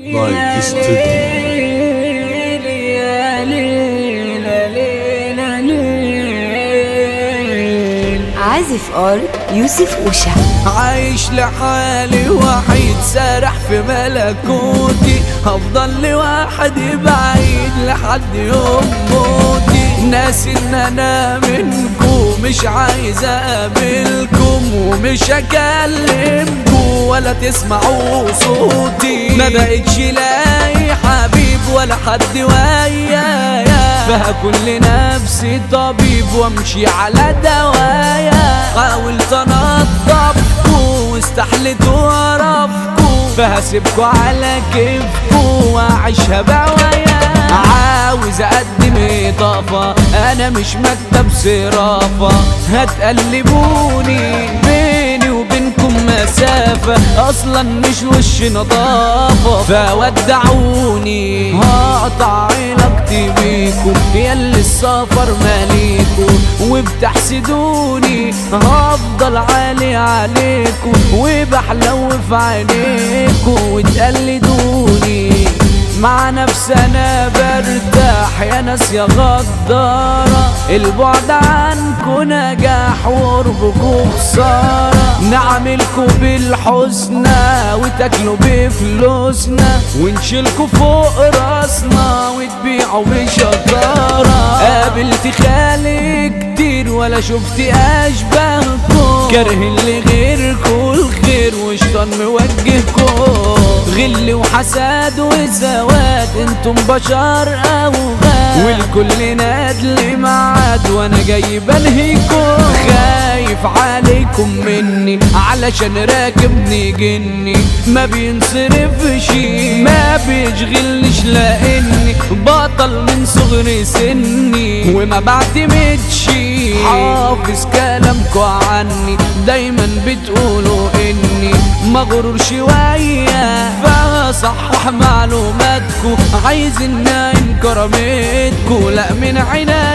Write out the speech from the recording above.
لايك استوديو عازف ار يوسف اوشا عايش لحالي وحيد سارح في ملكوتي هفضل لوحدي بعيد لحد يوم موتي ناسي ان انا منكم مش عايز اقابلكم ومش اكلمكم ولا تسمعوا صوتي ما بقتش لاقي حبيب ولا حد ويايا فهكل نفسي طبيب وامشي على دوايا حاولت انضفكوا واستحلت وقرفكوا فهسيبكوا على كيفكوا واعيشها بوايا عاوز اقدم اضافة انا مش مكتب صرافة هتقلبوني بيني وبينكم مسافة اصلا مش وش نظافة فودعوني هقطع علاقتي بيكم ياللي السفر ماليكم وبتحسدوني هفضل عالي عليكم وبحلو في عينيكم وتقلدوني مع نفسي انا برتاح يا ناس يا غدارة البعد عنكو نجاح وقربكو خسارة نعملكو بالحسنى وتاكلوا بفلوسنا ونشيلكوا فوق راسنا وتبيعوا بشطارة قابلت خالي كتير ولا شفت اشباهكم كاره اللي غيركوا الخير وشطان موجهكوا غل وحساد وسواد انتم بشر اوغاد والكل نادل معاد وانا جاي بنهيكم خايف عليكم مني علشان راكبني جني ما بينصرفش ما بيشغلنيش لاني بطل من صغر سني وما بعتمدش حافظ كلامكوا عني دايما بتقولوا اني مغرور شوية فصحح معلوماتكو عايز ان كرامتكو لا من عناية